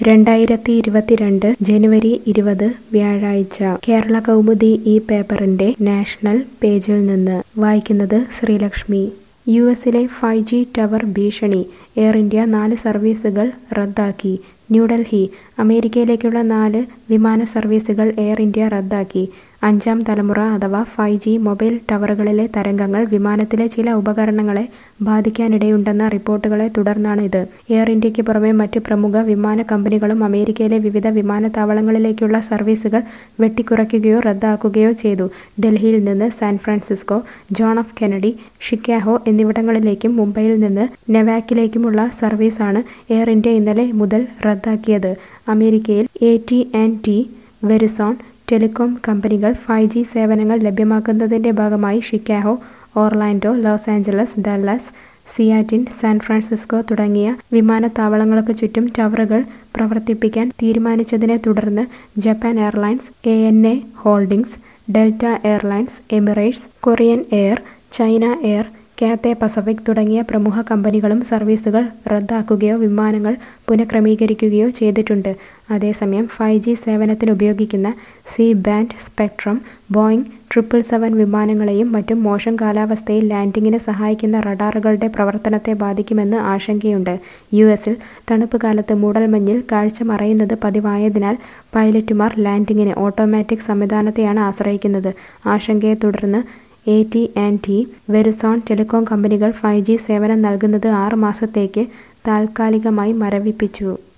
രണ്ടായിരത്തി ഇരുപത്തിരണ്ട് ജനുവരി ഇരുപത് വ്യാഴാഴ്ച കേരള കൗമുദി ഈ പേപ്പറിന്റെ നാഷണൽ പേജിൽ നിന്ന് വായിക്കുന്നത് ശ്രീലക്ഷ്മി യു എസിലെ ഫൈവ് ജി ടവർ ഭീഷണി എയർ ഇന്ത്യ നാല് സർവീസുകൾ റദ്ദാക്കി ന്യൂഡൽഹി അമേരിക്കയിലേക്കുള്ള നാല് വിമാന സർവീസുകൾ എയർ ഇന്ത്യ റദ്ദാക്കി അഞ്ചാം തലമുറ അഥവാ ഫൈവ് ജി മൊബൈൽ ടവറുകളിലെ തരംഗങ്ങൾ വിമാനത്തിലെ ചില ഉപകരണങ്ങളെ ബാധിക്കാനിടയുണ്ടെന്ന റിപ്പോർട്ടുകളെ തുടർന്നാണ് ഇത് എയർ ഇന്ത്യയ്ക്ക് പുറമെ മറ്റ് പ്രമുഖ വിമാന കമ്പനികളും അമേരിക്കയിലെ വിവിധ വിമാനത്താവളങ്ങളിലേക്കുള്ള സർവീസുകൾ വെട്ടിക്കുറയ്ക്കുകയോ റദ്ദാക്കുകയോ ചെയ്തു ഡൽഹിയിൽ നിന്ന് San Francisco John F Kennedy Chicago എന്നിവിടങ്ങളിലേക്കും മുംബൈയിൽ നിന്ന് നെവാക്കിലേക്കുമുള്ള സർവീസാണ് എയർ ഇന്ത്യ ഇന്നലെ മുതൽ റദ്ദാക്കിയത് അമേരിക്കയിൽ A T and T Verizon telecom കമ്പനികൾ ഫൈവ് ജി സേവനങ്ങൾ ലഭ്യമാക്കുന്നതിന്റെ ഭാഗമായി Chicago Orlando Los Angeles Dallas Seattle San Francisco തുടങ്ങിയ വിമാനത്താവളങ്ങൾക്ക് ചുറ്റും ടവറുകൾ പ്രവർത്തിപ്പിക്കാൻ തീരുമാനിച്ചതിനെ തുടർന്ന് Japan Airlines A N A Holdings Delta Airlines Emirates Korean Air China Air Cathay Pacific തുടങ്ങിയ പ്രമുഖ കമ്പനികളും സർവീസുകൾ റദ്ദാക്കുകയോ വിമാനങ്ങൾ പുനഃക്രമീകരിക്കുകയോ ചെയ്തിട്ടുണ്ട് അതേസമയം ഫൈവ് ജി സേവനത്തിന് ഉപയോഗിക്കുന്ന C band spectrum Boeing triple seven വിമാനങ്ങളെയും മറ്റും മോശം കാലാവസ്ഥയിൽ ലാൻഡിങ്ങിന് സഹായിക്കുന്ന റഡാറുകളുടെ പ്രവർത്തനത്തെ ബാധിക്കുമെന്ന് ആശങ്കയുണ്ട് യു എസിൽ തണുപ്പ് കാലത്ത് മൂടൽമഞ്ഞിൽ കാഴ്ച മറയുന്നത് പതിവായതിനാൽ പൈലറ്റുമാർ ലാൻഡിങ്ങിന് ഓട്ടോമാറ്റിക് സംവിധാനത്തെയാണ് ആശ്രയിക്കുന്നത് ആശങ്കയെ തുടർന്ന് A T and T Verizon telecom കമ്പനികൾ ഫൈവ് ജി സേവനം നൽകുന്നത് ആറ് മാസത്തേക്ക് താൽക്കാലികമായി മരവിപ്പിച്ചു